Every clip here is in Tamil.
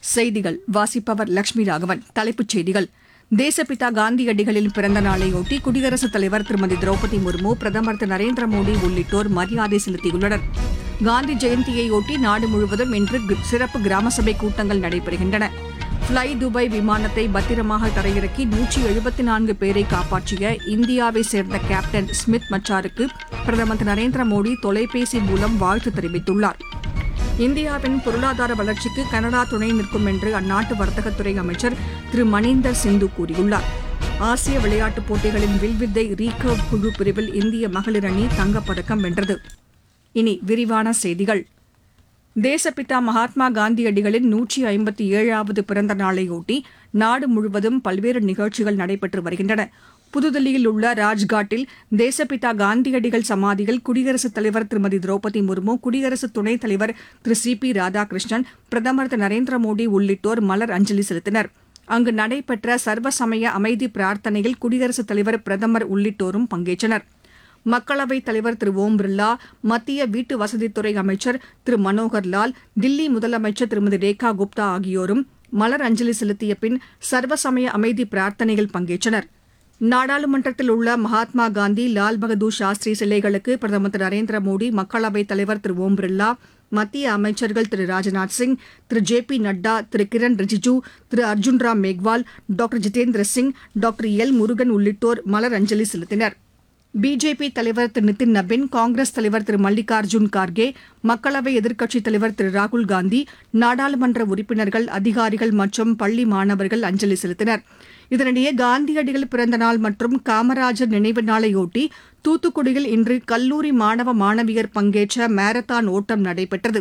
செய்திகள் வாசிப்பவர் லட்சுமி ராகவன் தலைப்புச் செய்திகள் தேசப்பிதா காந்தியடிகளின் பிறந்த நாளையொட்டி குடியரசுத் தலைவர் திருமதி திரௌபதி முர்மு பிரதமர் திரு நரேந்திர மோடி உள்ளிட்டோர் மரியாதை செலுத்தியுள்ளனர் காந்தி ஜெயந்தியையொட்டி நாடு முழுவதும் இன்று கு- சிறப்பு கிராம சபை கூட்டங்கள் நடைபெறுகின்றன ஃப்ளை துபாய் விமானத்தை பத்திரமாக தரையிறக்கி நூற்றி எழுபத்தி நான்கு பேரை காப்பாற்றிய இந்தியாவை சேர்ந்த கேப்டன் ஸ்மித் மச்சாருக்கு பிரதமர் திரு நரேந்திர மோடி தொலைபேசி மூலம் வாழ்த்து தெரிவித்துள்ளார் இந்தியாவின் பொருளாதார வளர்ச்சிக்கு கனடா துணை நிற்கும் என்று அந்நாட்டு வர்த்தகத்துறை அமைச்சர் திரு மணீந்தர் சிந்து கூறியுள்ளார் ஆசிய விளையாட்டுப் போட்டிகளின் வில்வித்தை ரீகர்வ் குழு பிரிவில் இந்திய மகளிர் அணி தங்கப்பதக்கம் வென்றது இனி விரிவான செய்திகள் தேசப்பிதா மகாத்மா காந்தியடிகளின் நூற்றி ஐம்பத்தி ஏழாவது பிறந்த நாளையொட்டி நாடு முழுவதும் பல்வேறு நிகழ்ச்சிகள் நடைபெற்று வருகின்றன புதுதில்லியில் உள்ள ராஜ்காட்டில் தேசப்பிதா காந்தியடிகள் சமாதியில் குடியரசுத் தலைவர் திருமதி திரௌபதி முர்மு குடியரசு துணைத் தலைவர் திரு சி பி ராதாகிருஷ்ணன் பிரதமர் திரு நரேந்திர மோடி உள்ளிட்டோர் மலர் அஞ்சலி செலுத்தினர் அங்கு நடைபெற்ற சர்வசமய அமைதி பிரார்த்தனையில் குடியரசுத் தலைவர் பிரதமர் உள்ளிட்டோரும் பங்கேற்றனர் மக்களவைத் தலைவர் திரு ஓம் பிர்லா மத்திய வீட்டு வசதித்துறை அமைச்சர் திரு மனோகர் லால் தில்லி முதலமைச்சர் திருமதி ரேகா குப்தா ஆகியோரும் மலர் அஞ்சலி செலுத்திய பின் சர்வசமய அமைதி பிரார்த்தனையில் பங்கேற்றனர் நாடாளுமன்றத்தில் உள்ள மகாத்மா காந்தி லால் பகதூர் சாஸ்திரி சிலைகளுக்கு பிரதமர் திரு நரேந்திர மோடி மக்களவைத் தலைவர் திரு ஓம் பிர்லா மத்திய அமைச்சர்கள் திரு ராஜ்நாத் சிங் திரு ஜே பி நட்டா திரு கிரண் ரிஜிஜூ திரு Arjun Ram Meghwal doctor Jitendra Singh doctor L Murugan உள்ளிட்டோர் மலர் அஞ்சலி செலுத்தினர் பிஜேபி தலைவர் திரு நிதின் நபின் காங்கிரஸ் தலைவர் திரு மல்லிகார்ஜுன் கார்கே மக்களவை எதிர்க்கட்சித் தலைவர் திரு ராகுல் காந்தி நாடாளுமன்ற உறுப்பினர்கள் அதிகாரிகள் மற்றும் பள்ளி மாணவர்கள் அஞ்சலி செலுத்தினர் இதனிடையே காந்தியடிகள் பிறந்த நாள் மற்றும் காமராஜர் நினைவு நாளையொட்டி தூத்துக்குடியில் இன்று கல்லூரி மாணவ மாணவியர் பங்கேற்ற மாரத்தான் ஓட்டம் நடைபெற்றது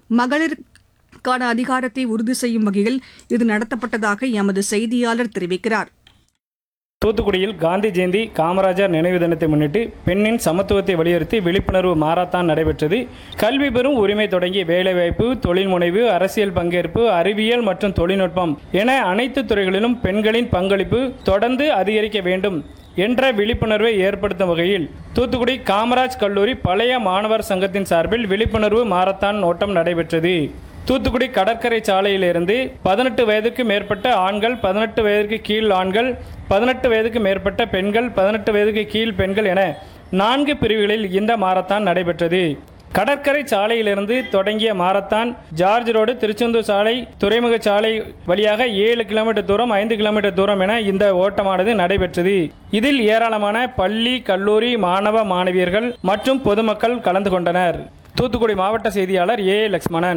மகளிருக்கான அதிகாரத்தை உறுதி செய்யும் வகையில் இது நடத்தப்பட்டதாக எமது செய்தியாளர் தெரிவிக்கிறார் தூத்துக்குடியில் காந்தி ஜெயந்தி காமராஜர் நினைவு தினத்தை முன்னிட்டு பெண்ணின் சமத்துவத்தை வலியுறுத்தி விழிப்புணர்வு மாரத்தான் நடைபெற்றது கல்வி பெறும் உரிமை தொடங்கி வேலைவாய்ப்பு தொழில் முனைவு அரசியல் பங்கேற்பு அறிவியல் மற்றும் தொழில்நுட்பம் என அனைத்து துறைகளிலும் பெண்களின் பங்களிப்பு தொடர்ந்து அதிகரிக்க வேண்டும் என்ற விழிப்புணர்வை ஏற்படுத்தும் வகையில் தூத்துக்குடி காமராஜ் கல்லூரி பழைய மாணவர் சங்கத்தின் சார்பில் விழிப்புணர்வு மாரத்தான் ஓட்டம் நடைபெற்றது தூத்துக்குடி கடற்கரை சாலையிலிருந்து பதினெட்டு வயதுக்கு மேற்பட்ட ஆண்கள் பதினெட்டு வயதுக்கு கீழ் ஆண்கள் பதினெட்டு வயதுக்கு மேற்பட்ட பெண்கள் பதினெட்டு வயதுக்கு கீழ் பெண்கள் என நான்கு பிரிவுகளில் இந்த மாரத்தான் நடைபெற்றது கடற்கரை சாலையிலிருந்து தொடங்கிய மாரத்தான் ஜார்ஜ் ரோடு திருச்செந்தூர் சாலை துறைமுக சாலை வழியாக ஏழு கிலோமீட்டர் தூரம் ஐந்து கிலோமீட்டர் தூரம் என இந்த ஓட்டமானது நடைபெற்றது இதில் ஏராளமான பள்ளி கல்லூரி மாணவ மாணவியர்கள் மற்றும் பொதுமக்கள் கலந்து கொண்டனர் தூத்துக்குடி மாவட்ட செய்தியாளர் ஏ லக்ஷ்மணன்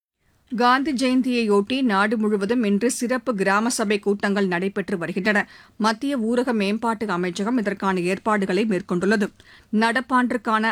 காந்தி ஜெயந்தியையொட்டி நாடு முழுவதும் இன்று சிறப்பு கிராம சபை கூட்டங்கள் நடைபெற்று வருகின்றன மத்திய ஊரக மேம்பாட்டு அமைச்சகம் இதற்கான ஏற்பாடுகளை மேற்கொண்டுள்ளது நடப்பாண்டிற்கான